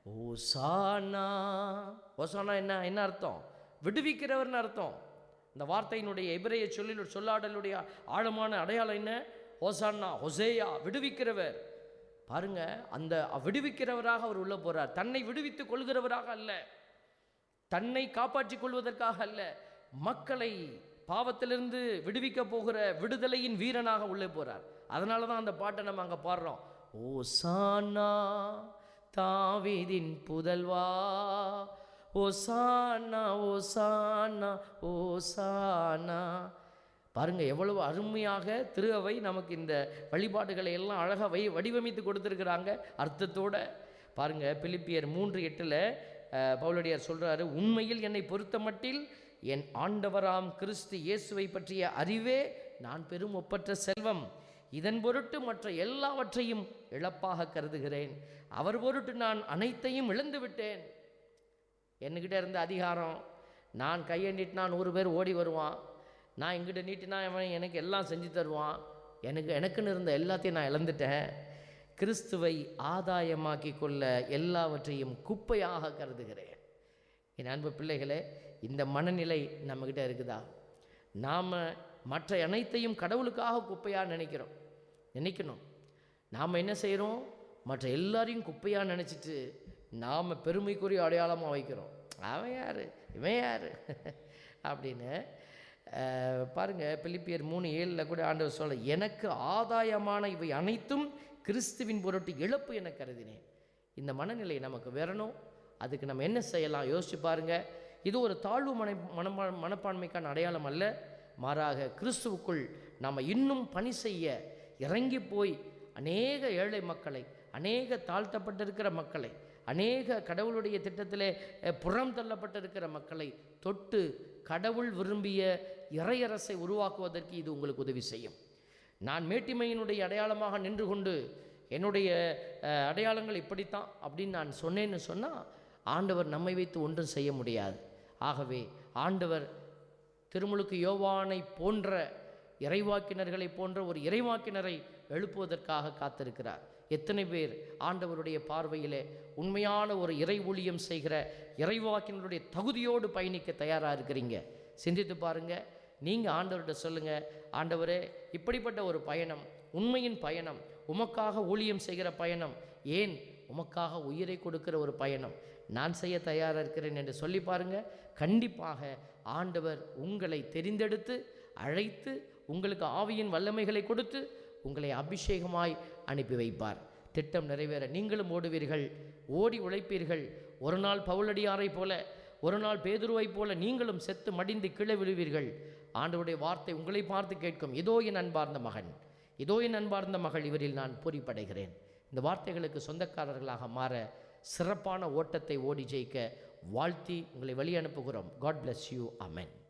ஓசானா ஓசானா என்ன என்ன அர்த்தம் விடுவிக்கிறவர்னு அர்த்தம் இந்த வார்த்தையினுடைய எபிரேய சொல்லில் சொல்லாடலுடைய ஆழமான அடையாளம் என்ன ஓசானா ஹொசேயா விடுவிக்கிறவர் பாருங்க அந்த விடுவிக்கிறவராக அவர் உள்ள போறார் தன்னை விடுவித்துக் கொள்கிறவராக அல்ல தன்னை காப்பாற்றிக் கொள்வதற்காக அல்ல மக்களை பாவத்திலிருந்து விடுவிக்க போகிற விடுதலையின் வீரனாக உள்ளே போறார் அதனால தான் அந்த பாட்டை நம்ம அங்கே பாடுறோம் ஓசானா தாவீதின் புதல்வா ஓசானா ஓசானா ஓசானா பாருங்க எவ்வளவு அருமையாக திரு அவை நமக்கு இந்த வழிபாடுகளை எல்லாம் அழகாக வை வடிவமைத்து கொடுத்துருக்குறாங்க அர்த்தத்தோட பாருங்க பிலிப்பியர் மூன்று எட்டில் பவுலடியார் சொல்றாரு உண்மையில் என்னை பொறுத்த மட்டில் என் ஆண்டவராம் கிறிஸ்து இயேசுவை பற்றிய அறிவே நான் பெரும் ஒப்பற்ற செல்வம் இதன் பொருட்டு மற்ற எல்லாவற்றையும் இழப்பாக கருதுகிறேன் அவர் பொருட்டு நான் அனைத்தையும் இழந்து விட்டேன் என்கிட்ட இருந்த அதிகாரம் நான் கையை நீட்டினா நூறு பேர் ஓடி வருவான் நான் எங்கிட்ட நீட்டினா அவன் எனக்கு எல்லாம் செஞ்சு தருவான் எனக்கு எனக்குன்னு இருந்த எல்லாத்தையும் நான் இழந்துட்டேன் கிறிஸ்துவை ஆதாயமாக்கி கொள்ள எல்லாவற்றையும் குப்பையாக கருதுகிறேன் என் அன்பு பிள்ளைகளே இந்த மனநிலை நம்மக்கிட்ட இருக்குதா நாம் மற்ற அனைத்தையும் கடவுளுக்காக குப்பையாக நினைக்கிறோம் நினைக்கணும் நாம் என்ன செய்கிறோம் மற்ற எல்லாரையும் குப்பையாக நினச்சிட்டு நாம் பெருமைக்குரிய அடையாளமாக வைக்கிறோம் அவன் யார் இவன் யார் அப்படின்னு அஹ், பாருங்க பிலிப்பியர் மூணு ஏழில் கூட ஆண்டவர் சொல்ல எனக்கு ஆதாயமான இவை அனைத்தும் கிறிஸ்துவின் பொருட்டு இழப்பு என கருதினேன் இந்த மனநிலை நமக்கு வரணும் அதுக்கு நம்ம என்ன செய்யலாம் யோசிச்சு பாருங்க இது ஒரு தாழ்வு மன மனப்பா மனப்பான்மைக்கான அடையாளம் அல்ல மாறாக கிறிஸ்துவுக்குள் நாம் இன்னும் பணி செய்ய இறங்கி போய் அநேக ஏழை மக்களை அநேக தாழ்த்தப்பட்டிருக்கிற மக்களை அநேக கடவுளுடைய திட்டத்திலே அஹ், புறம் தள்ளப்பட்டிருக்கிற மக்களை தொட்டு கடவுள் விரும்பிய இறையரசை உருவாக்குவதற்கு இது உங்களுக்கு உதவி செய்யும் நான் மேட்டிமையினுடைய அடையாளமாக நின்று கொண்டு என்னுடைய அஹ், அடையாளங்கள் இப்படித்தான் அப்படின்னு நான் சொன்னேன்னு சொன்னால் ஆண்டவர் நம்மை வைத்து ஒன்றும் செய்ய முடியாது ஆகவே ஆண்டவர் திருமுழுக்கு யோவானை போன்ற இறைவாக்கினர்களை போன்ற ஒரு இறைவாக்கினரை எழுப்புவதற்காக காத்திருக்கிறார் எத்தனை பேர் ஆண்டவருடைய பார்வையிலே உண்மையான ஒரு இறை ஊழியம் செய்கிற இறைவாக்கினருடைய தகுதியோடு பயணிக்க தயாராக இருக்கிறீங்க சிந்தித்து பாருங்க நீங்கள் ஆண்டவர்கிட்ட சொல்லுங்க ஆண்டவரே இப்படிப்பட்ட ஒரு பயணம் உண்மையின் பயணம் உமக்காக ஊழியம் செய்கிற பயணம் ஏன் உமக்காக உயிரை கொடுக்கிற ஒரு பயணம் நான் செய்ய தயாராக இருக்கிறேன் என்று சொல்லி பாருங்க கண்டிப்பாக ஆண்டவர் உங்களை தெரிந்தெடுத்து அழைத்து உங்களுக்கு ஆவியின் வல்லமைகளை கொடுத்து உங்களை அபிஷேகமாய் அனுப்பி வைப்பார் திட்டம் நிறைவேற நீங்களும் ஓடுவீர்கள் ஓடி உழைப்பீர்கள் ஒரு நாள் பவுலடியாரைப் போல ஒரு நாள் பேதுருவைப் போல நீங்களும் செத்து மடிந்து கீழே விழுவீர்கள் ஆண்டவருடைய வார்த்தை உங்களை பார்த்து கேட்கும் இதோ என் அன்பார்ந்த மகன் இதோ என் அன்பார்ந்த மகள் இவரில் நான் பூரிப்படைகிறேன் இந்த வார்த்தைகளுக்கு சொந்தக்காரர்களாக மாற சிறப்பான ஓட்டத்தை ஓடி ஜெயிக்க வாழ்த்தி உங்களை வழி அனுப்புகிறோம் காட் bless யூ அமென்